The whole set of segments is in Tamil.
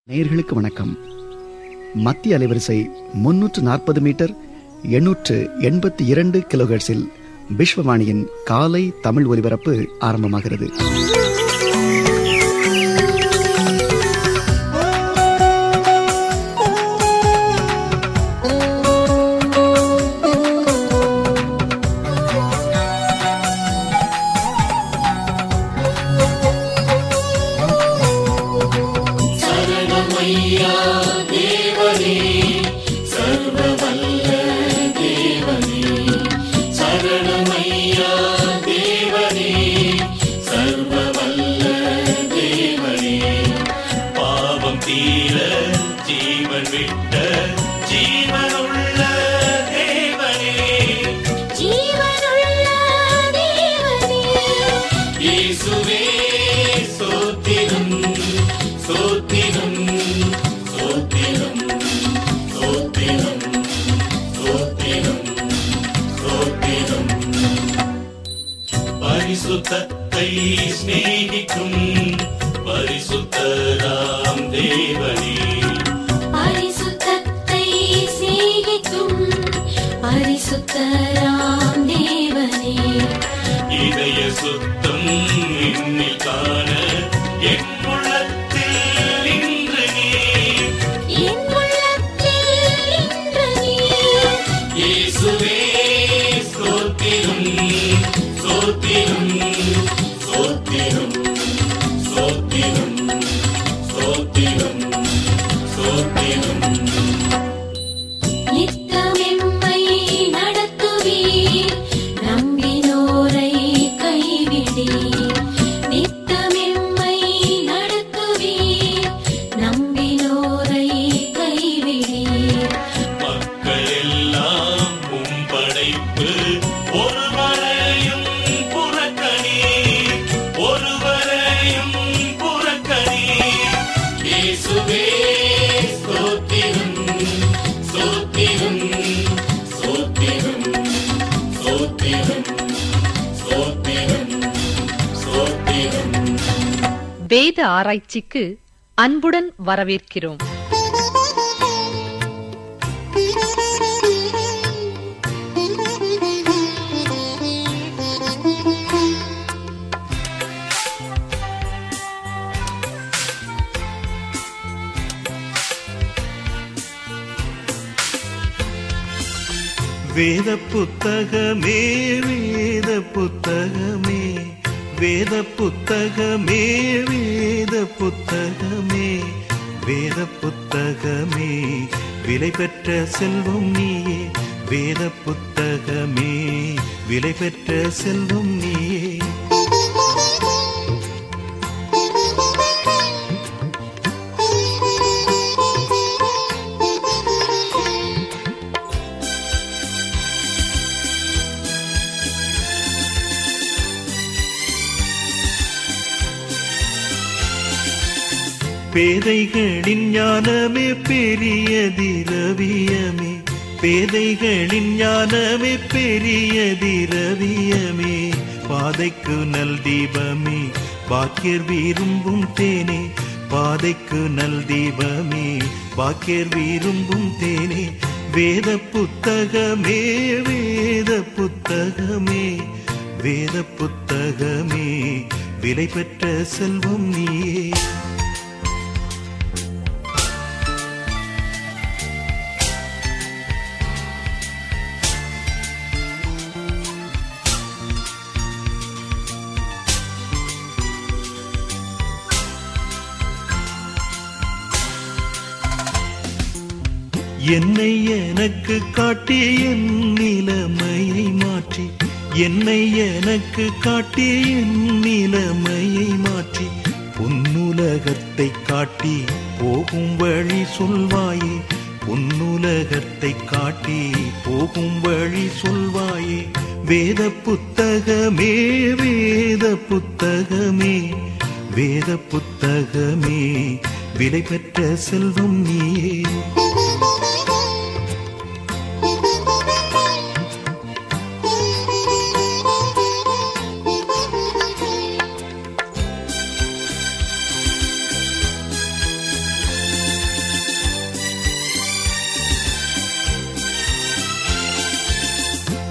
நேயர்களுக்கு வணக்கம் மத்திய அலைவரிசை முன்னூற்று நாற்பது மீட்டர் எண்ணூற்று எண்பத்தி இரண்டு கிலோஹெர்ட்ஸில் விஸ்வவாணியின் காலை தமிழ் ஒலிபரப்பு ஆரம்பமாகிறது பாவம் தீர ஜீவன் விட்ட ஜீவனுள்ள தேவனே ஜீவனுள்ள தேவனே இயேசுவே சோத்திரம் சோத்திரம் சோத்திரம் சோத்திரம் சோத்திரம் சோத்திரம் பரிசுத்தத்தை சிநேகிக்கும் பரிசுத்தராம் தேவனே பரிசுத்தத்தை சிநேகிக்கும் பரிசுத்தராம் தேவனே இதய சுத்தம் என்னில் காண என் உள்ளத்தில் இன்று நீ என் உள்ளத்தில் இன்று நீர் இயேசுவே ஸ்தோத்திரம் ஸ்தோத்திரம் ஸ்தோத்திரம் ஸ்தோத்திரம் ஸ்தோத்திரம் ஸ்தோத்திரம் நித்தமெம்மை நடத்துவீர் நம்பினோரை கைவிடீர் நித்தமெம்மை நடத்துவீர் நம்பினோரை கைவிடீர் மக்கள் எல்லாம் உம் படைப்பு ஒருவரையும் புறக்கணி ஒருவரையும் புறக்கணி இயேசுவே ஸ்தோத்திரம் ஸ்தோத்திரம் ஸ்தோத்திரம் ஸ்தோத்திரம் ஸ்தோத்திரம் ஸ்தோத்திரம் வேத ஆராய்ச்சிக்கு அன்புடன் வரவேற்கிறோம் வேத புத்தகமே வேத புத்தகமே வேத புத்தகமே வேத புத்தகமே வேத புத்தகமே விலை பெற்ற செல்வம் நீயே வேத புத்தகமே விலை பெற்ற செல்வம் நீயே பேதைகளின் ஞானமே பெரிய திரவியமே பேதைகளின் ஞானமே பெரிய திரவியமே பாதைக்கு நல் தீபமே பாக்கியர் விரும்பும் தேனே பாதைக்கு நல் தீபமே பாக்கியர் விரும்பும் தேனே வேத புத்தகமே வேத புத்தகமே வேத புத்தகமே விலை பெற்ற செல்வம் நீயே என்னை எனக்கு காட்டி என் நிலைமையை மாற்றி என்னை எனக்கு காட்டி என் நிலைமையை மாற்றி பொன்னுலகத்தை காட்டி போகும் வழி சொல்வாயே பொன்னுலகத்தை காட்டி போகும் வழி சொல்வாயே வேத புத்தகமே வேத புத்தகமே வேத புத்தகமே விலை பெற்ற செல்வம் நீயே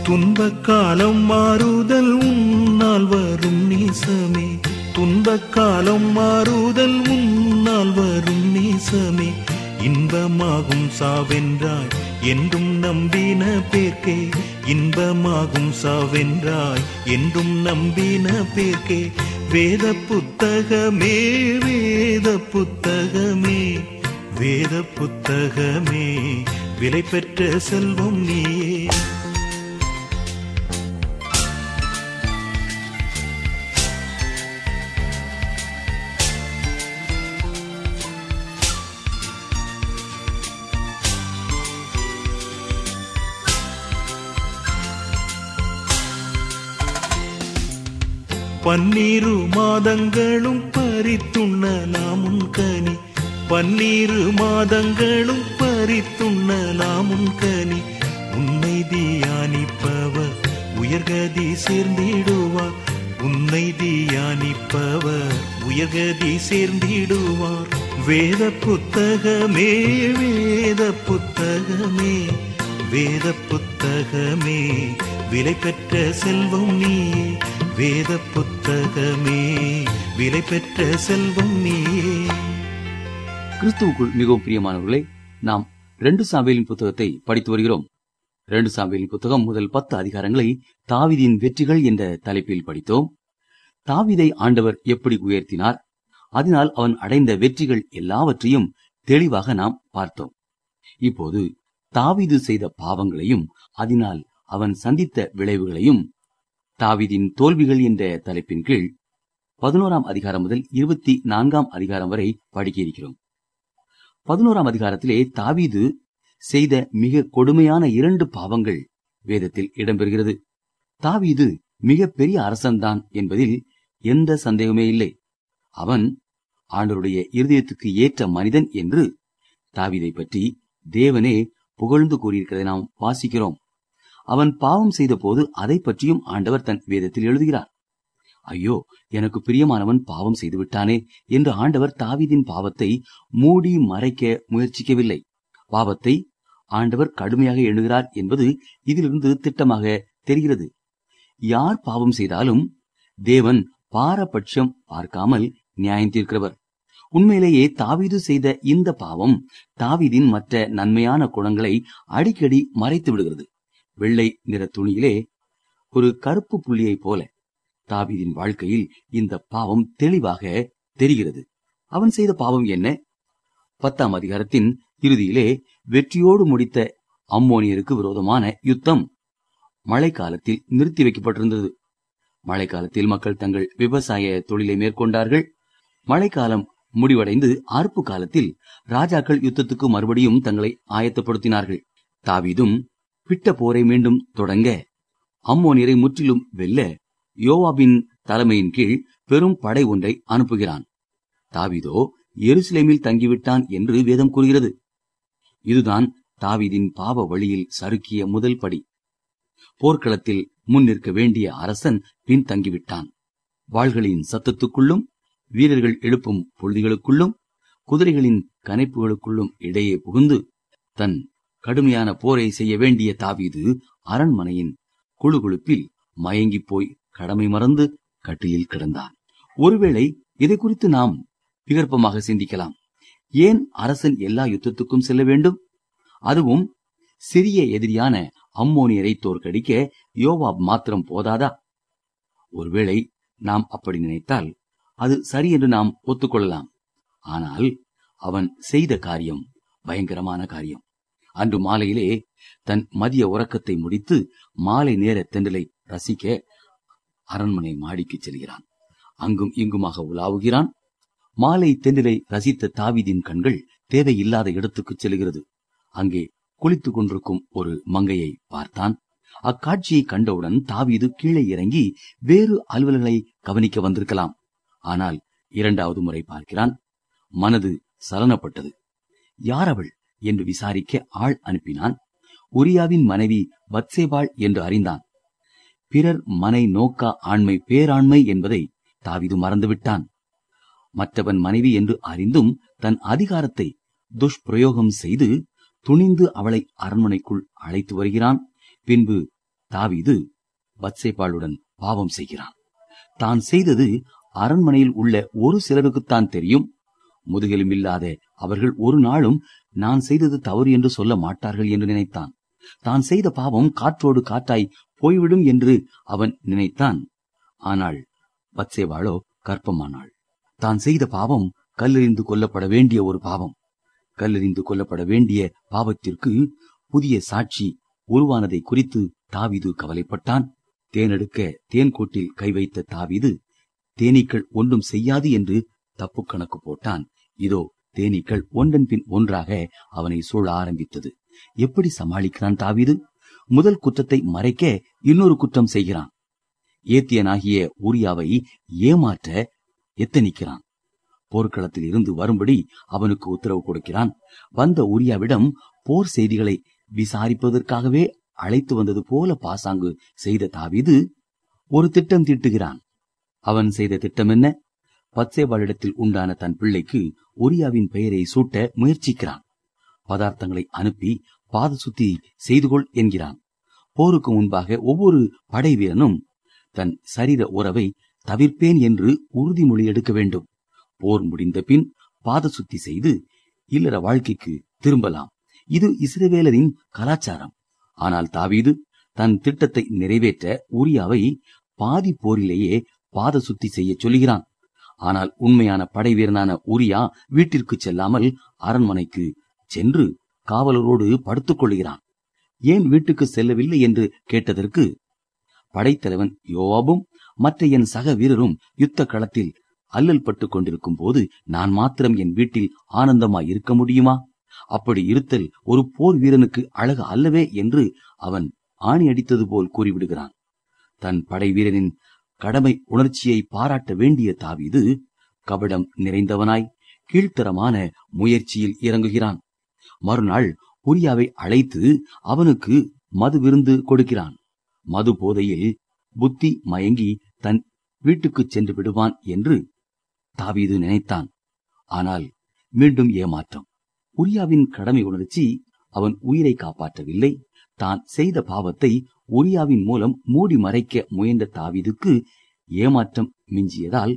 துன்பக் காலம் மாறுதல் உன்னால் வரும் நேசமே துன்பக் காலம் மாறுதல் உன்னால் வரும் நேசமே இன்பமாகும் சாவென்றாய் என்றும் நம்பின பேர்க்கே இன்பமாகும் சாவென்றாய் என்றும் நம்பின பேர்க்கே வேத புத்தகமே வேத புத்தகமே வேத புத்தகமே விலை பெற்ற செல்வம் நீயே பன்னீரு மாதங்களும் பறித்துண்ணலாமுன் கனி பன்னீரு மாதங்களும் பறித்துண்ணலாமுன் கனி உன்னை தியானிப்பவர் உயர்கதி சேர்ந்திடுவார் உன்னை தியானிப்பவர் உயர்கதி சேர்ந்திடுவார் வேத புத்தகமே வேத புத்தகமே வேத புத்தகமே விலை பெற்ற செல்வம் நீயே வேத புத்தகமே விலை பெற்ற செல்வம் நீயே கிறிஸ்துவுக்குள் மிகவும் பிரியமானவர்களே நாம் ரெண்டு சாவேலின் புத்தகத்தை படித்து வருகிறோம் ரெண்டு சாவேலின் புத்தகம் முதல் பத்து அதிகாரங்களை தாவீதின் வெற்றிகள் என்ற தலைப்பில் படித்தோம் தாவீதை ஆண்டவர் எப்படி உயர்த்தினார் அதனால் அவன் அடைந்த வெற்றிகள் எல்லாவற்றையும் தெளிவாக நாம் பார்த்தோம் இப்போது தாவீது செய்த பாவங்களையும் அதனால் அவன் சந்தித்த விளைவுகளையும் தாவீதின் தோல்விகள் என்ற தலைப்பின் கீழ் பதினோராம் அதிகாரம் முதல் இருபத்தி நான்காம் அதிகாரம் வரை படிக்க இருக்கிறோம் பதினோராம் அதிகாரத்திலே தாவீது செய்த மிக கொடுமையான இரண்டு பாவங்கள் வேதத்தில் இடம்பெறுகிறது தாவீது மிக பெரிய அரசன்தான் என்பதில் எந்த சந்தேகமே இல்லை அவன் ஆண்டவருடைய இருதயத்துக்கு ஏற்ற மனிதன் என்று தாவீதை பற்றி தேவனே புகழ்ந்து கூறியிருக்கிறதை நாம் வாசிக்கிறோம் அவன் பாவம் செய்த போது அதை பற்றியும் ஆண்டவர் தன் வேதத்தில் எழுதுகிறார் ஐயோ எனக்கு பிரியமானவன் பாவம் செய்து விட்டானே என்று ஆண்டவர் தாவீதின் பாவத்தை மூடி மறைக்க முயற்சிக்கவில்லை பாவத்தை ஆண்டவர் கடுமையாக எண்ணுகிறார் என்பது இதிலிருந்து திட்டமாக தெரிகிறது யார் பாவம் செய்தாலும் தேவன் பாரபட்சம் பார்க்காமல் நியாயம் தீர்க்கிறவர் உண்மையிலேயே தாவீது செய்த இந்த பாவம் தாவீதின் மற்ற நன்மையான குணங்களை அடிக்கடி மறைத்து விடுகிறது வெள்ளை நிற துணியிலே ஒரு கருப்பு புள்ளியைப் போல தாவீதின் வாழ்க்கையில் இந்த பாவம் தெளிவாக தெரிகிறது அவன் செய்த பாவம் என்ன பத்தாம் அதிகாரத்தின் இறுதியிலே வெற்றியோடு முடித்த அம்மோனியருக்கு விரோதமான யுத்தம் மழைக்காலத்தில் நிறுத்தி வைக்கப்பட்டிருந்தது மழைக்காலத்தில் மக்கள் தங்கள் விவசாய தொழிலை மேற்கொண்டார்கள் மழைக்காலம் முடிவடைந்து அறுப்பு காலத்தில் ராஜாக்கள் யுத்தத்துக்கு மறுபடியும் தங்களை ஆயத்தப்படுத்தினார்கள் தாவீதும் பிட்ட போரை மீண்டும் தொடங்க அம்மோனியரை முற்றிலும் வெல்ல யோவாபின் தலைமையின் கீழ் பெரும் படை ஒன்றை அனுப்புகிறான் தாவீதோ எருசலேமில் தங்கிவிட்டான் என்று வேதம் கூறுகிறது இதுதான் தாவீதின் பாவ வழியில் சறுக்கிய முதல் படி போர்க்களத்தில் முன் நிற்க வேண்டிய அரசன் பின் தங்கிவிட்டான் வாள்களின் சத்தத்துக்குள்ளும் வீரர்கள் எழுப்பும் பொழுதிகளுக்குள்ளும் குதிரைகளின் கனைப்புகளுக்குள்ளும் இடையே புகுந்து தன் கடுமையான போரை செய்ய வேண்டிய தாவீது அரண்மனையின் குழுகுழுப்பில் மயங்கிப் போய் கடமை மறந்து கட்டிலில் கிடந்தான் ஒருவேளை இதை குறித்து நாம் விகற்பமாக சிந்திக்கலாம் ஏன் அரசன் எல்லா யுத்தத்துக்கும் செல்ல வேண்டும் அதுவும் சிறிய எதிரியான அம்மோனியரை தோற்கடிக்க யோவாப் மாத்திரம் போதாதா ஒருவேளை நாம் அப்படி நினைத்தால் அது சரி என்று நாம் ஒத்துக்கொள்ளலாம் ஆனால் அவன் செய்த காரியம் பயங்கரமான காரியம் அன்று மாலையிலே தன் மதிய உறக்கத்தை முடித்து மாலை நேர தென்றலை ரசிக்க அரண்மனை மாடிக்கு செல்கிறான் அங்கும் இங்குமாக உலாவுகிறான் மாலை தென்றலை ரசித்த தாவீதின் கண்கள் தேவையில்லாத இடத்துக்கு செல்கிறது அங்கே குளித்துக் கொண்டிருக்கும் ஒரு மங்கையை பார்த்தான் அக்காட்சியை கண்டவுடன் தாவீது கீழே இறங்கி வேறு அலுவல்களை கவனிக்க வந்திருக்கலாம் ஆனால் இரண்டாவது முறை பார்க்கிறான் மனது சலனப்பட்டது யார் அவள் என்று விசாரிக்க ஆள் அனுப்பினான் உரியாவின் மனைவி பத்சேபாள் என்று அறிந்தான் பிறர் மனை நோக்கா ஆண்மை பேராண்மை என்பதை தாவிது மறந்துவிட்டான் மற்றவன் மனைவி என்று அறிந்தும் தன் அதிகாரத்தை துஷ்பிரயோகம் செய்து துணிந்து அவளை அரண்மனைக்குள் அழைத்து வருகிறான் பின்பு தாவீது பத்சேபாளுடன் பாவம் செய்கிறான் தான் செய்தது அரண்மனையில் உள்ள ஒரு சிலருக்குத்தான் தெரியும் முதுகெலும் இல்லாத அவர்கள் ஒரு நாளும் நான் செய்தது தவறு என்று சொல்ல மாட்டார்கள் என்று நினைத்தான் தான் செய்த பாவம் காற்றோடு காற்றாய் போய்விடும் என்று அவன் நினைத்தான் ஆனால் பத்சேவாளோ கற்பமானாள் தான் செய்த பாவம் கல்லெறிந்து கொல்லப்பட வேண்டிய ஒரு பாவம் கல்லெறிந்து கொல்லப்பட வேண்டிய பாவத்திற்கு புதிய சாட்சி உருவானதை குறித்து தாவீது கவலைப்பட்டான் தேனெடுக்க தேன்கூட்டில் கை வைத்த தாவீது தேனீக்கள் ஒன்றும் செய்யாது என்று தப்பு கணக்கு போட்டான் இதோ தேனீக்கள் ஒன்றன் பின் ஒன்றாக அவனை சூழ ஆரம்பித்தது எப்படி சமாளிக்கிறான் தாவீது முதல் குற்றத்தை மறைக்க இன்னொரு குற்றம் செய்கிறான் ஏத்தியனாகிய உரியாவை ஏமாற்ற எத்தனிக்கிறான் போர்க்களத்தில் இருந்து வரும்படி அவனுக்கு உத்தரவு கொடுக்கிறான் வந்த உரியாவிடம் போர் செய்திகளை விசாரிப்பதற்காகவே அழைத்து வந்தது போல பாசாங்கு செய்த தாவீது ஒரு திட்டம் தீட்டுகிறான் அவன் செய்த திட்டம் என்ன பத்சேபாளிடத்தில் உண்டான தன் பிள்ளைக்கு உரியாவின் பெயரை சூட்ட முயற்சிக்கிறான் பதார்த்தங்களை அனுப்பி பாத சுத்தி செய்து கொள் என்கிறான் போருக்கு முன்பாக ஒவ்வொரு படை வீரனும் தன் சரீர உறவை தவிர்ப்பேன் என்று உறுதிமொழி எடுக்க வேண்டும் போர் முடிந்த பின் பாத சுத்தி செய்து இல்லற வாழ்க்கைக்கு திரும்பலாம் இது இஸ்ரவேலரின் கலாச்சாரம் ஆனால் தாவீது தன் திட்டத்தை நிறைவேற்ற உரியாவை பாதி போரிலேயே பாத சுத்தி செய்ய சொல்கிறான் ஆனால் உண்மையான படை வீரனான உரியா வீட்டிற்கு செல்லாமல் அரண்மனைக்கு சென்று காவலரோடு படுத்துக் கொள்கிறான் ஏன் வீட்டுக்கு செல்லவில்லை என்று கேட்டதற்கு படைத்தலைவன் யோவாபும் மற்ற என் சக வீரரும் யுத்த களத்தில் அல்லல் பட்டுக் கொண்டிருக்கும் போது நான் மாத்திரம் என் வீட்டில் ஆனந்தமாய் இருக்க முடியுமா அப்படி இருத்தல் ஒரு போர் வீரனுக்கு அழகு அல்லவே என்று அவன் ஆணி அடித்தது போல் கூறிவிடுகிறான் தன் படை வீரனின் கடமை உணர்ச்சியை பாராட்ட வேண்டிய தாவீது கபடம் நிறைந்தவனாய் கீழ்த்தரமான முயற்சியில் இறங்குகிறான் மறுநாள் உரியாவை அழைத்து அவனுக்கு மது விருந்து கொடுக்கிறான் மது போதையில் புத்தி மயங்கி தன் வீட்டுக்கு சென்று விடுவான் என்று தாவீது நினைத்தான் ஆனால் மீண்டும் ஏமாற்றம் உரியாவின் கடமை உணர்ச்சி அவன் உயிரை காப்பாற்றவில்லை தான் செய்த பாவத்தை உரியாவின் மூலம் மூடி மறைக்க முயன்ற தாவீதுக்கு ஏமாற்றம் மிஞ்சியதால்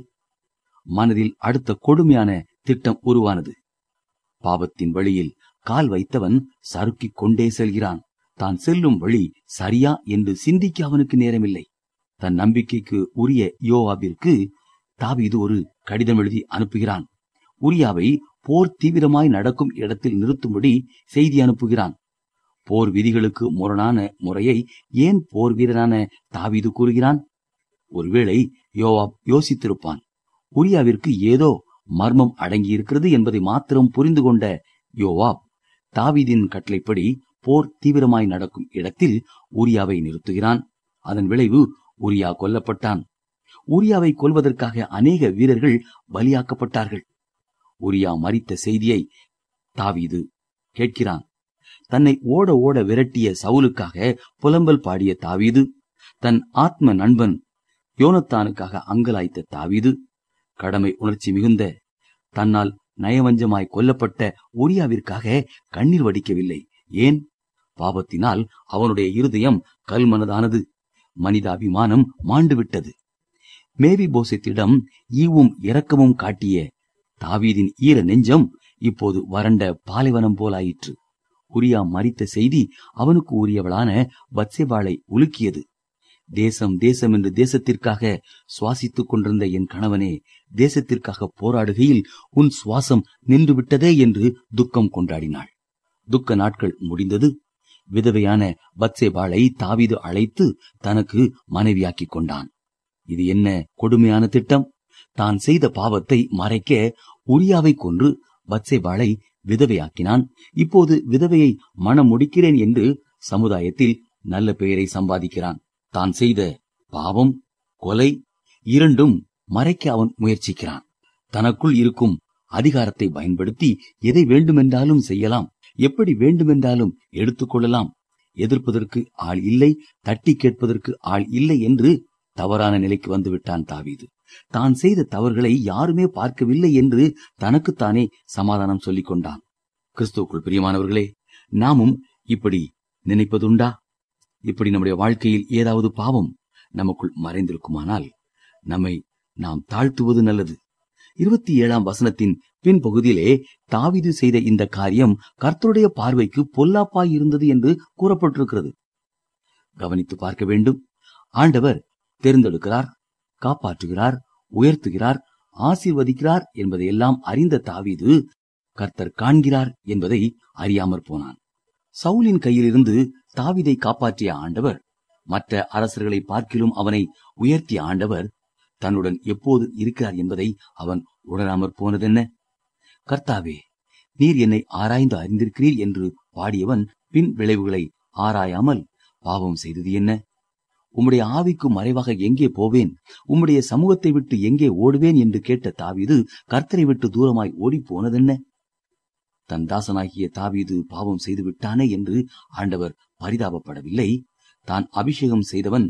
மனதில் அடுத்த கொடுமையான திட்டம் உருவானது பாவத்தின் வழியில் கால் வைத்தவன் சறுக்கிக் கொண்டே செல்கிறான் தான் செல்லும் வழி சரியா என்று சிந்திக்க அவனுக்கு நேரமில்லை தன் நம்பிக்கைக்கு உரிய யோவாபிற்கு தாவீது ஒரு கடிதம் எழுதி அனுப்புகிறான் உரியாவை போர் தீவிரமாய் நடக்கும் இடத்தில் நிறுத்தும்படி செய்தி அனுப்புகிறான் போர் விதிகளுக்கு முரணான முறையை ஏன் போர் வீரனான தாவீது கூறுகிறான் ஒருவேளை யோவாப் யோசித்திருப்பான் உரியாவிற்கு ஏதோ மர்மம் அடங்கியிருக்கிறது என்பதை மாத்திரம் புரிந்து கொண்ட யோவாப் தாவீதின் கட்டளைப்படி போர் தீவிரமாய் நடக்கும் இடத்தில் உரியாவை நிறுத்துகிறான் அதன் விளைவு உரியா கொல்லப்பட்டான் உரியாவை கொல்வதற்காக அநேக வீரர்கள் பலியாக்கப்பட்டார்கள் உரியா மரித்த செய்தியை தாவீது கேட்கிறான் தன்னை ஓட ஓட விரட்டிய சவுலுக்காக புலம்பல் பாடிய தாவீது தன் ஆத்ம நண்பன் யோனத்தானுக்காக அங்கலாய்த்த தாவீது கடமை உணர்ச்சி மிகுந்த தன்னால் நயவஞ்சமாய் கொல்லப்பட்ட உரியாவிற்காக கண்ணீர் வடிக்கவில்லை ஏன் பாவத்தினால் அவனுடைய இருதயம் கல்மனதானது மனிதாபிமானம் மாண்டுவிட்டது மேவி போசத்திடம் ஈவும் இரக்கமும் காட்டிய தாவீதின் ஈர நெஞ்சம் இப்போது வறண்ட பாலைவனம் போலாயிற்று உரியா மறித்த செய்தி அவனுக்கு உரியவளான பத்சேபாளை உலுக்கியது தேசம் தேசம் என்று தேசத்திற்காக சுவாசித்துக் கொண்டிருந்த என் கணவனே தேசத்திற்காக போராடுகையில் உன் சுவாசம் நின்று விட்டதே என்று துக்கம் கொண்டாடினாள் துக்க நாட்கள் முடிந்தது விதவையான பத்சேபாளை தாவீது அழைத்து தனக்கு மனைவியாக்கிக் கொண்டான் இது என்ன கொடுமையான திட்டம் தான் செய்த பாவத்தை மறைக்க உரியாவை கொன்று பத்சேபாளை விதவையாக்கினான் இப்போது விதவையை மனம் முடிக்கிறேன் என்று சமுதாயத்தில் நல்ல பெயரை சம்பாதிக்கிறான் தான் செய்த பாவம் கொலை இரண்டும் மறைக்க அவன் முயற்சிக்கிறான் தனக்குள் இருக்கும் அதிகாரத்தை பயன்படுத்தி எதை வேண்டுமென்றாலும் செய்யலாம் எப்படி வேண்டுமென்றாலும் எடுத்துக்கொள்ளலாம் எதிர்ப்பதற்கு ஆள் இல்லை தட்டி கேட்பதற்கு ஆள் இல்லை என்று தவறான நிலைக்கு வந்துவிட்டான் தாவீது தான் செய்த தவறுகளை யாருமே பார்க்கவில்லை என்று தனக்குத்தானே சமாதானம் சொல்லிக் கொண்டான் கிறிஸ்துவுக்குள் பிரியமானவர்களே நாமும் இப்படி நினைப்பதுண்டா இப்படி நம்முடைய வாழ்க்கையில் ஏதாவது பாவம் நமக்குள் மறைந்திருக்குமானால் நம்மை நாம் தாழ்த்துவது நல்லது இருபத்தி ஏழாம் வசனத்தின் பின்பகுதியிலே தாவீது செய்த இந்த காரியம் கர்த்தருடைய பார்வைக்கு பொல்லாப்பாய் இருந்தது என்று கூறப்பட்டிருக்கிறது கவனித்து பார்க்க வேண்டும் ஆண்டவர் தேர்ந்தெடுக்கிறார் காப்பாற்றுகிறார் உயர்த்துகிறார் ஆசீர்வதிக்கிறார் என்பதையெல்லாம் அறிந்த தாவீது கர்த்தர் காண்கிறார் என்பதை அறியாமற் போனான் சவுலின் கையிலிருந்து தாவீதை காப்பாற்றிய ஆண்டவர் மற்ற அரசர்களை பார்க்கிலும் அவனை உயர்த்திய ஆண்டவர் தன்னுடன் எப்போது இருக்கிறார் என்பதை அவன் உணராமற் போனதென்ன கர்த்தாவே நீர் என்னை ஆராய்ந்து அறிந்திருக்கிறீர் என்று பாடியவன் பின் விளைவுகளை ஆராயாமல் பாவம் செய்தது என்ன உம்முடைய ஆவிக்கு மறைவாக எங்கே போவேன் உம்முடைய சமூகத்தை விட்டு எங்கே ஓடுவேன் என்று கேட்ட தாவீது கர்த்தரை விட்டு தூரமாய் ஓடிப் போனதென்ன தன் தாசனாகிய தாவீது பாவம் செய்து விட்டானே என்று ஆண்டவர் பரிதாபப்படவில்லை தான் அபிஷேகம் செய்தவன்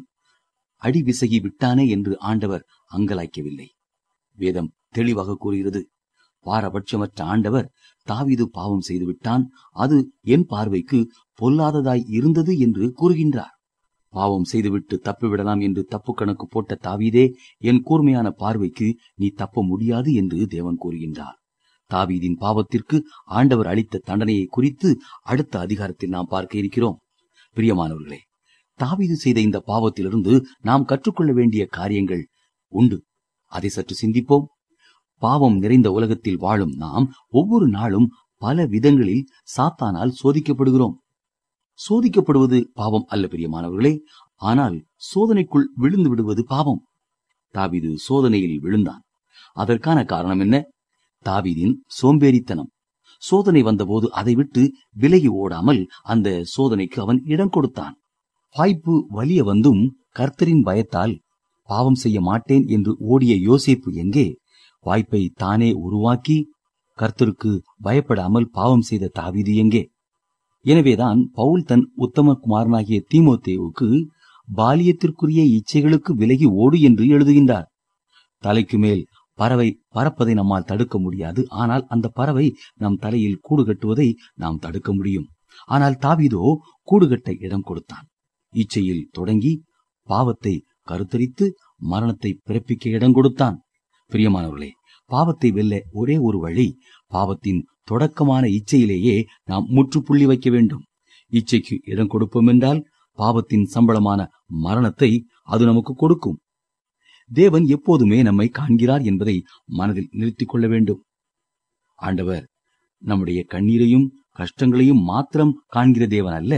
அடி விசகி விட்டானே என்று ஆண்டவர் அங்கலாய்க்கவில்லை வேதம் தெளிவாக கூறுகிறது பாரபட்சமற்ற ஆண்டவர் தாவீது பாவம் செய்து விட்டான் அது என் பார்வைக்கு பொல்லாததாய் இருந்தது என்று கூறுகின்றார் பாவம் செய்துவிட்டு தப்பிவிடலாம் என்று தப்பு கணக்கு போட்ட தாவீதே என் கூர்மையான பார்வைக்கு நீ தப்ப முடியாது என்று தேவன் கூறுகின்றார் தாவீதின் பாவத்திற்கு ஆண்டவர் அளித்த தண்டனையை குறித்து அடுத்த அதிகாரத்தில் நாம் பார்க்க இருக்கிறோம் பிரியமானவர்களே தாவீது செய்த இந்த பாவத்திலிருந்து நாம் கற்றுக்கொள்ள வேண்டிய காரியங்கள் உண்டு அதை சற்று சிந்திப்போம் பாவம் நிறைந்த உலகத்தில் வாழும் நாம் ஒவ்வொரு நாளும் பல விதங்களில் சாத்தானால் சோதிக்கப்படுகிறோம் சோதிக்கப்படுவது பாவம் அல்ல பிரியமானவர்களே ஆனால் சோதனைக்குள் விழுந்து விடுவது பாவம் தாவீது சோதனையில் விழுந்தான் அதற்கான காரணம் என்ன தாவீதின் சோம்பேறித்தனம் சோதனை வந்தபோது அதை விட்டு விலகி ஓடாமல் அந்த சோதனைக்கு அவன் இடம் கொடுத்தான் வாய்ப்பு வலிய வந்தும் கர்த்தரின் பயத்தால் பாவம் செய்ய மாட்டேன் என்று ஓடிய யோசேப்பு எங்கே வாய்ப்பை தானே உருவாக்கி கர்த்தருக்கு பயப்படாமல் பாவம் செய்த தாவீது எங்கே எனவேதான் பவுல் தன் உத்தம குமாரனாகிய தீமோத்தேவுக்கு பாலியத்திற்குரிய இச்சைகளுக்கு விலகி ஓடு என்று எழுதுகின்றார் தலைக்கு மேல் பறவை பறப்பதை நம்மால் தடுக்க முடியாது ஆனால் அந்த பறவை நம் தலையில் கூடு கட்டுவதை நாம் தடுக்க முடியும் ஆனால் தாவீதோ கூடுகட்ட இடம் கொடுத்தான் இச்சையில் தொடங்கி பாவத்தை கருத்தரித்து மரணத்தை பிறப்பிக்க இடம் கொடுத்தான் பிரியமானவர்களே பாவத்தை வெல்ல ஒரே ஒரு வழி பாவத்தின் தொடக்கமான இச்சையிலேயே நாம் முற்றுப்புள்ளி வைக்க வேண்டும் இச்சைக்கு இடம் கொடுப்போம் என்றால் பாவத்தின் சம்பளமான மரணத்தை அது நமக்கு கொடுக்கும் தேவன் எப்போதுமே நம்மை காண்கிறார் என்பதை மனதில் நிறுத்திக் கொள்ள வேண்டும் ஆண்டவர் நம்முடைய கண்ணீரையும் கஷ்டங்களையும் மாத்திரம் காண்கிற தேவன் அல்ல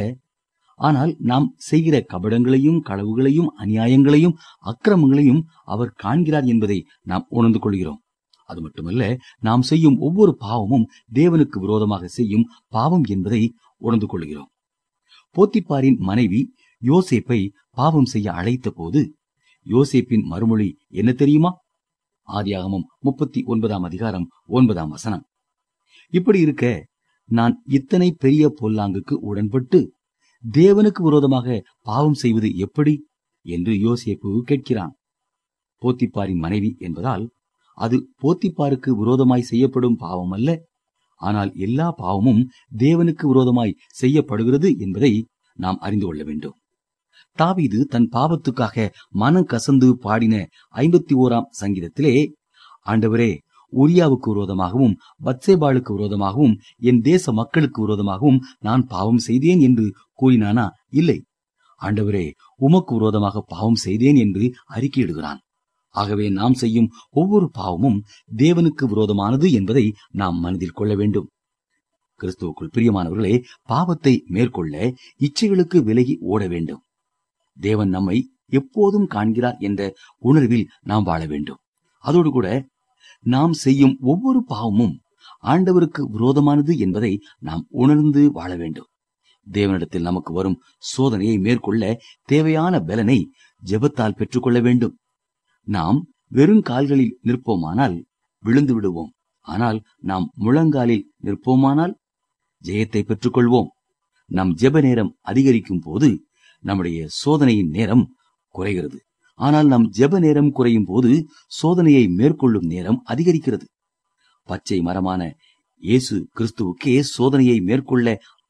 ஆனால் நாம் செய்கிற கபடங்களையும் களவுகளையும் அநியாயங்களையும் அக்கிரமங்களையும் அவர் காண்கிறார் என்பதை நாம் உணர்ந்து கொள்கிறோம் அது மட்டுமல்ல நாம் செய்யும் ஒவ்வொரு பாவமும் தேவனுக்கு விரோதமாக செய்யும் பாவம் என்பதை உணர்ந்து கொள்கிறோம் போத்திப்பாரின் மனைவி யோசேப்பை பாவம் செய்ய அழைத்த போது யோசேப்பின் மறுமொழி என்ன தெரியுமா ஆதியாகமம் முப்பத்தி ஒன்பதாம் அதிகாரம் ஒன்பதாம் வசனம் இப்படி இருக்க நான் இத்தனை பெரிய பொல்லாங்குக்கு உடன்பட்டு தேவனுக்கு விரோதமாக பாவம் செய்வது எப்படி என்று யோசேப்பு கேட்கிறான் போத்திப்பாரின் மனைவி என்பதால் அது போத்திப்பாருக்கு விரோதமாய் செய்யப்படும் பாவம் அல்ல ஆனால் எல்லா பாவமும் தேவனுக்கு விரோதமாய் செய்யப்படுகிறது என்பதை நாம் அறிந்து கொள்ள வேண்டும் தாவீது தன் பாவத்துக்காக மனம் கசந்து பாடின ஐம்பத்தி ஓராம் சங்கீதத்திலே ஆண்டவரே உரியாவுக்கு விரோதமாகவும் பத்சேபாளுக்கு விரோதமாகவும் என் தேச மக்களுக்கு விரோதமாகவும் நான் பாவம் செய்தேன் என்று கூறினானா இல்லை ஆண்டவரே உமக்கு விரோதமாக பாவம் செய்தேன் என்று அறிக்கையிடுகிறான் ஆகவே நாம் செய்யும் ஒவ்வொரு பாவமும் தேவனுக்கு விரோதமானது என்பதை நாம் மனதில் கொள்ள வேண்டும் கிறிஸ்துவுக்குள் பிரியமானவர்களே பாவத்தை மேற்கொள்ள இச்சைகளுக்கு விலகி ஓட வேண்டும் தேவன் நம்மை எப்போதும் காண்கிறார் என்ற உணர்வில் நாம் வாழ வேண்டும் அதோடு கூட நாம் செய்யும் ஒவ்வொரு பாவமும் ஆண்டவருக்கு விரோதமானது என்பதை நாம் உணர்ந்து வாழ வேண்டும் தேவனிடத்தில் நமக்கு வரும் சோதனையை மேற்கொள்ள தேவையான பலனை ஜெபத்தால் பெற்றுக்கொள்ள வேண்டும் நாம் வெறும் கால்களில் நிற்போமானால் விழுந்து விடுவோம் ஆனால் நாம் முழங்காலில் நிற்போமானால் ஜெயத்தை பெற்றுக்கொள்வோம் நம் ஜெப நேரம் அதிகரிக்கும் போது நம்முடைய சோதனையின் நேரம் குறைகிறது ஆனால் நம் ஜெப நேரம் குறையும் போது சோதனையை மேற்கொள்ளும் நேரம் அதிகரிக்கிறது பச்சை மரமான இயேசு கிறிஸ்துவுக்கே சோதனையை மேற்கொள்ள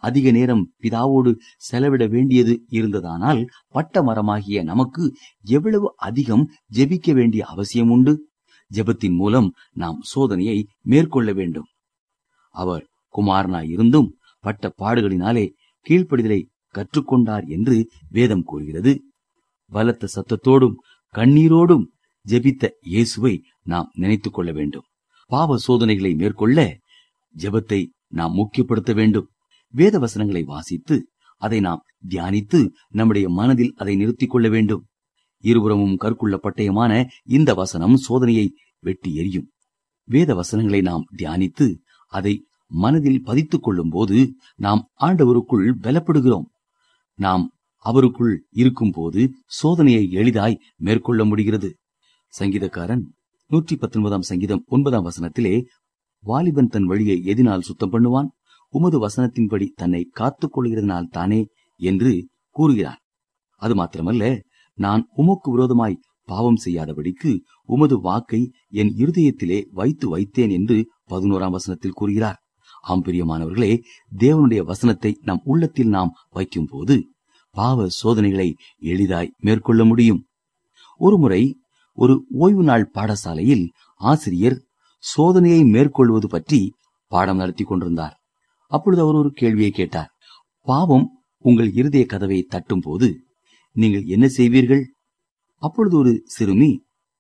அதிக நேரம் பிதாவோடு செலவிட வேண்டியது இருந்ததானால் பட்ட மரமாகிய நமக்கு எவ்வளவு அதிகம் ஜெபிக்க வேண்டிய அவசியம் உண்டு ஜெபத்தின் மூலம் நாம் சோதனையை மேற்கொள்ள வேண்டும் அவர் குமாரனாய் இருந்தும் பட்ட பாடுகளினாலே கீழ்ப்படிதலை கற்றுக்கொண்டார் என்று வேதம் கூறுகிறது பலத்த சத்தத்தோடும் கண்ணீரோடும் ஜெபித்த இயேசுவை நாம் நினைத்துக் கொள்ள வேண்டும் பாவ சோதனைகளை மேற்கொள்ள ஜெபத்தை நாம் முக்கியப்படுத்த வேண்டும் வேத வசனங்களை வாசித்து அதை நாம் தியானித்து நம்முடைய மனதில் அதை நிறுத்திக் கொள்ள வேண்டும் இருபுறமும் கற்குள்ள பட்டயமான இந்த வசனம் சோதனையை வெட்டி எறியும் வேத வசனங்களை நாம் தியானித்து அதை மனதில் பதித்துக் கொள்ளும் போது நாம் ஆண்டவருக்குள் பலப்படுகிறோம் நாம் அவருக்குள் இருக்கும்போது சோதனையை எளிதாய் மேற்கொள்ள முடிகிறது சங்கீதக்காரன் நூற்றி பத்தொன்பதாம் சங்கீதம் ஒன்பதாம் வசனத்திலே வாலிபன் தன் வழியை எதினால் சுத்தம் பண்ணுவான் உமது வசனத்தின்படி தன்னை காத்துக் கொள்கிறதுனால் தானே என்று கூறுகிறான் அது மாத்திரமல்ல நான் உமக்கு விரோதமாய் பாவம் செய்யாதபடிக்கு உமது வாக்கை என் இருதயத்திலே வைத்து வைத்தேன் என்று பதினோராம் வசனத்தில் கூறுகிறார் ஆம் பிரியமானவர்களே தேவனுடைய வசனத்தை நம் உள்ளத்தில் நாம் வைக்கும் போது பாவ சோதனைகளை எளிதாய் மேற்கொள்ள முடியும் ஒருமுறை ஒரு ஓய்வு நாள் பாடசாலையில் ஆசிரியர் சோதனையை மேற்கொள்வது பற்றி பாடம் நடத்தி கொண்டிருந்தார் அப்பொழுது அவர் ஒரு கேள்வியை கேட்டார் பாவம் உங்கள் இருதய கதவை தட்டும் போது நீங்கள் என்ன செய்வீர்கள் அப்பொழுது ஒரு சிறுமி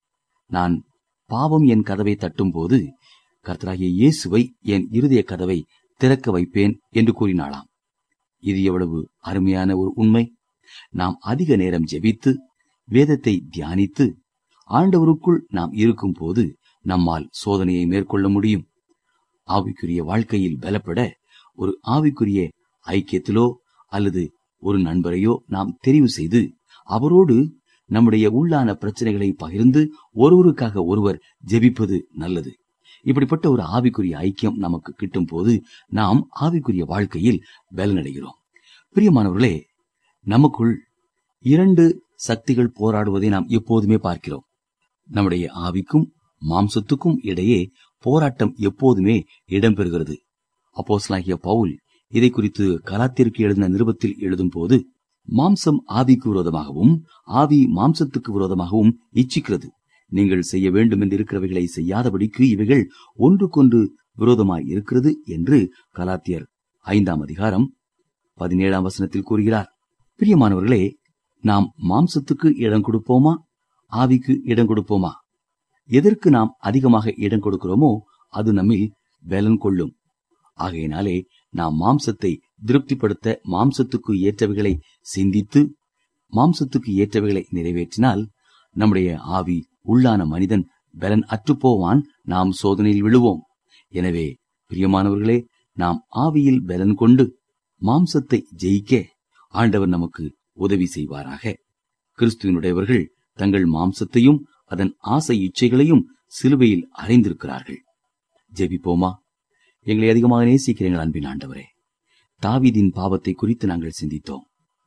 நான் பாவம் என் கதவை தட்டும் போது கர்த்தராகிய இயேசுவை என் இருதய கதவை திறக்க வைப்பேன் என்று கூறினாளாம் இது எவ்வளவு அருமையான ஒரு உண்மை நாம் அதிக நேரம் ஜெபித்து வேதத்தை தியானித்து ஆண்டவருக்குள் நாம் இருக்கும் போது நம்மால் சோதனையை மேற்கொள்ள முடியும் ஆவிக்குரிய வாழ்க்கையில் பலப்பட ஒரு ஆவிக்குரிய ஐக்கியத்திலோ அல்லது ஒரு நண்பரையோ நாம் தெரிவு செய்து அவரோடு நம்முடைய உள்ளான பிரச்சனைகளை பகிர்ந்து ஒருவருக்காக ஒருவர் ஜெபிப்பது நல்லது இப்படிப்பட்ட ஒரு ஆவிக்குரிய ஐக்கியம் நமக்கு கிட்டும் போது நாம் ஆவிக்குரிய வாழ்க்கையில் பலனடைகிறோம் பிரியமானவர்களே நமக்குள் இரண்டு சக்திகள் போராடுவதை நாம் எப்போதுமே பார்க்கிறோம் நம்முடைய ஆவிக்கும் மாம்சத்துக்கும் இடையே போராட்டம் எப்போதுமே இடம்பெறுகிறது அப்போஸ்லாகிய பவுல் இதை குறித்து கலாத்திற்கு எழுதின நிருபத்தில் எழுதும் போது மாம்சம் ஆவிக்கு விரோதமாகவும் ஆவி மாம்சத்துக்கு விரோதமாகவும் இச்சிக்கிறது நீங்கள் செய்ய வேண்டும் என்று இருக்கிறவைகளை செய்யாதபடிக்கு இவைகள் ஒன்றுக்கொன்று விரோதமாய் இருக்கிறது என்று கலாத்தியர் ஐந்தாம் அதிகாரம் பதினேழாம் வசனத்தில் கூறுகிறார் பிரியமானவர்களே நாம் மாம்சத்துக்கு இடம் கொடுப்போமா ஆவிக்கு இடம் கொடுப்போமா எதற்கு நாம் அதிகமாக இடம் கொடுக்கிறோமோ அது நம்மில் பலன் கொள்ளும் ஆகையினாலே நாம் மாம்சத்தை திருப்திப்படுத்த மாம்சத்துக்கு ஏற்றவைகளை சிந்தித்து மாம்சத்துக்கு ஏற்றவைகளை நிறைவேற்றினால் நம்முடைய ஆவி உள்ளான மனிதன் பலன் அற்றுப்போவான் நாம் சோதனையில் விழுவோம் எனவே பிரியமானவர்களே நாம் ஆவியில் பலன் கொண்டு மாம்சத்தை ஜெயிக்க ஆண்டவர் நமக்கு உதவி செய்வாராக கிறிஸ்துவனுடையவர்கள் தங்கள் மாம்சத்தையும் அதன் ஆசை இச்சைகளையும் சிலுவையில் அறைந்திருக்கிறார்கள் ஜெபிப்போமா எங்களை அதிகமாக நேசிக்கிறீங்கள் அன்பின் ஆண்டவரே தாவீதின் பாவத்தை குறித்து நாங்கள் சிந்தித்தோம்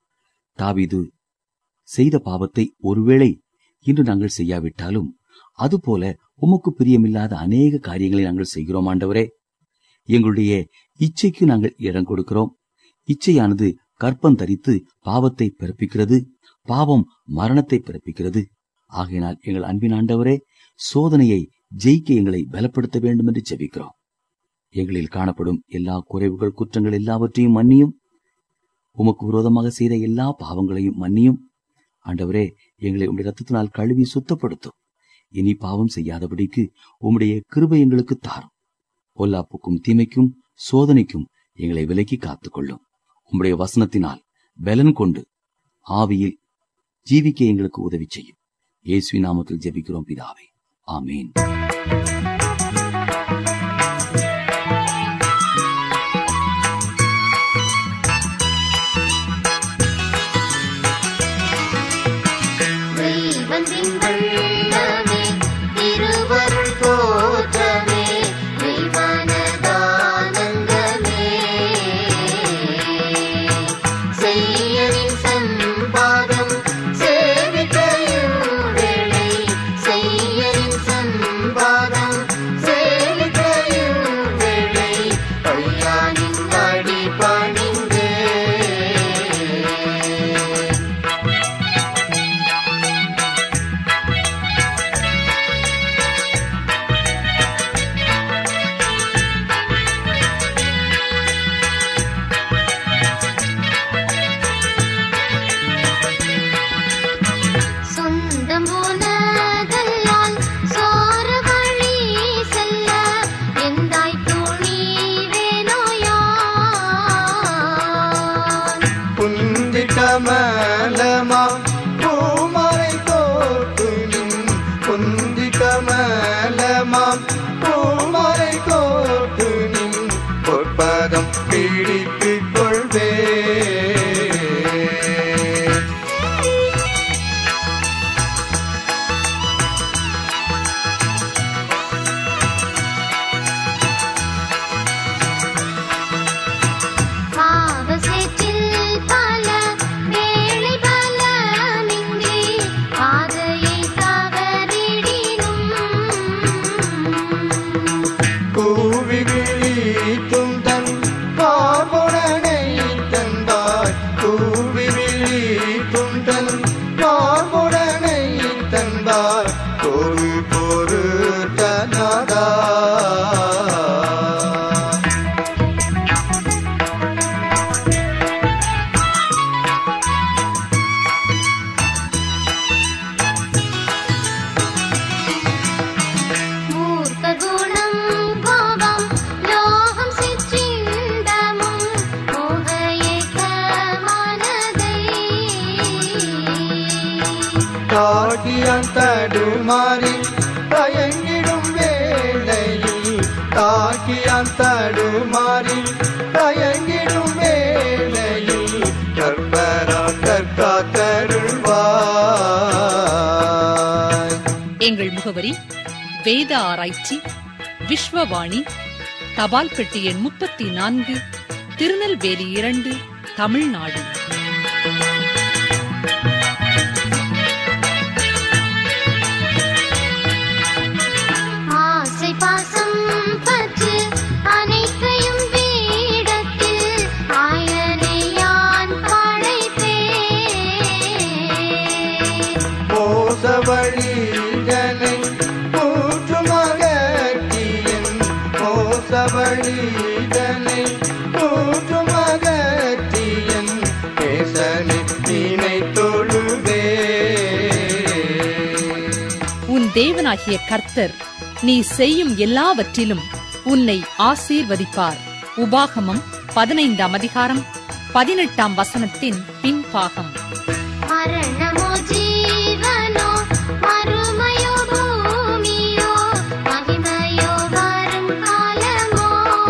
தாவீது செய்த பாவத்தை ஒருவேளை இன்று நாங்கள் செய்யாவிட்டாலும் அதுபோல உமக்கு பிரியமில்லாத அநேக காரியங்களை நாங்கள் செய்கிறோம் ஆண்டவரே எங்களுடைய இச்சைக்கு நாங்கள் இடம் கொடுக்கிறோம் இச்சையானது கற்பம் தரித்து பாவத்தை பிறப்பிக்கிறது பாவம் மரணத்தை பிறப்பிக்கிறது ஆகையினால் எங்கள் அன்பின் ஆண்டவரே சோதனையை ஜெயிக்க எங்களை பலப்படுத்த வேண்டும் என்று ஜெபிக்கிறோம் எங்களில் காணப்படும் எல்லா குறைவுகள் குற்றங்கள் எல்லாவற்றையும் மன்னியும் உமக்கு விரோதமாக செய்த எல்லா பாவங்களையும் மன்னியும் ஆண்டவரே எங்களை உம்முடைய ரத்தத்தினால் கழுவி சுத்தப்படுத்தும் இனி பாவம் செய்யாதபடிக்கு உம்முடைய கிருபை எங்களுக்கு தாரும் பொல்லாப்புக்கும் தீமைக்கும் சோதனைக்கும் எங்களை விலக்கி காத்துக்கொள்ளும் உம்முடைய வசனத்தினால் பலன் கொண்டு ஆவியில் ஜீவிக்க எங்களுக்கு உதவி செய்யும் இயேசுவி நாமத்தில் ஜெபிக்கிறோம் பிதாவே ஆமீன் தெய்வத்தின் வல்லமே திருவருள் தோற்றமே தெய்வானதானந்தமே செய்யலின் சம்பாதம் சேவிக்கையுடலை செய்யலின் சம்பாதம் பிடித்துக் கொள்வே பாவசேற்றில் பல வேளை பல நின்றி பாதையை தவறிடினும் கூவி விழித்தும் தன் பார்முடனை தந்தாய் கூவி விழித்தும் தன் பார்முடனை தந்தாய் ஒரு பொருத்தனதா மூர்க்க குணம் கோபம் லோகம் சிற்றிண்டமும் மோகையேக்க மனதை காட்டியான் தடுமாறி தயங்கிடும் வேளையில் காக்கியான் தடுமாறி தயங்கிடும் வேளையில் கற்பரா கற்காத்தருள்வாய் எங்கள் முகவரி வேத ஆராய்ச்சி விஸ்வவாணி தபால் பெட்டி எண் முப்பத்தி நான்கு திருநெல்வேலி இரண்டு தமிழ்நாடு ஆசை பாசம் பற்று அனைத்தையும் வீடத்தில் ஆயனை யான் படைத்தேன் மோசவழிதனை கூற்றுமகத்தியன் மோசவழிதனை கூற்றுமகத்தியன் பேசனை நீனை தொழுவே உன் தேவனாகிய கர்த்தர் நீ செய்யும் எல்லாவற்றிலும் உன்னை ஆசீர்வதிப்பார் உபாகமம் பதினைந்தாம் அதிகாரம் பதினெட்டாம் வசனத்தின் பின்பாகம் மரணமோ ஜீவனோ மறுமையோ பூமியோ மகிமையோ வரும் காலமோ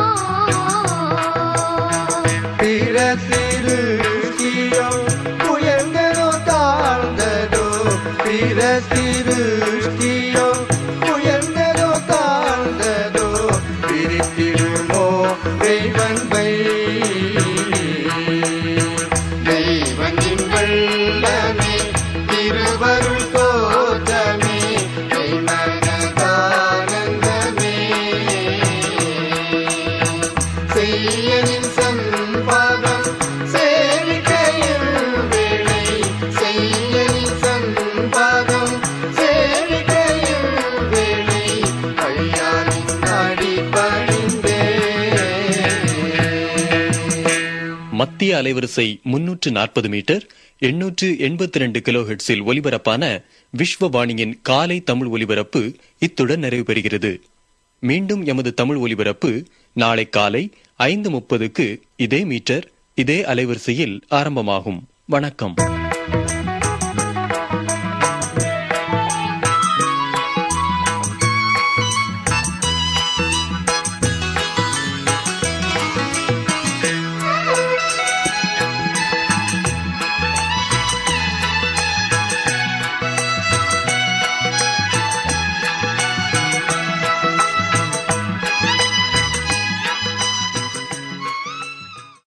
பிற சிறுகியோ உயர்ந்ததோ தாழ்ந்ததோ பிற சிறுகியோ உயர்ந்ததோ தாழ்ந்ததோ பிரித்திடுமோ தெய்வன்பை தெய்வனின் வெள்ளமே திருவருள் தோற்றமே மனதானந்தமே செய்யனின் சம்பாதம் சேவிக்கையில் வேளை செய்யனின் சம்பாதம் சேவிக்கையில் வேளை ஐயானின் அடிபணிந்தே மத்திய அலைவரிசை முன்னூற்று நாற்பது மீட்டர் எண்ணூற்று எண்பத்தி ரெண்டு கிலோஹெட்ஸில் ஒலிபரப்பான விஸ்வவாணியின் காலை தமிழ் ஒலிபரப்பு இத்துடன் நிறைவு பெறுகிறது மீண்டும் எமது தமிழ் ஒலிபரப்பு நாளை காலை ஐந்து முப்பதுக்கு இதே மீட்டர் இதே அலைவரிசையில் ஆரம்பமாகும் வணக்கம்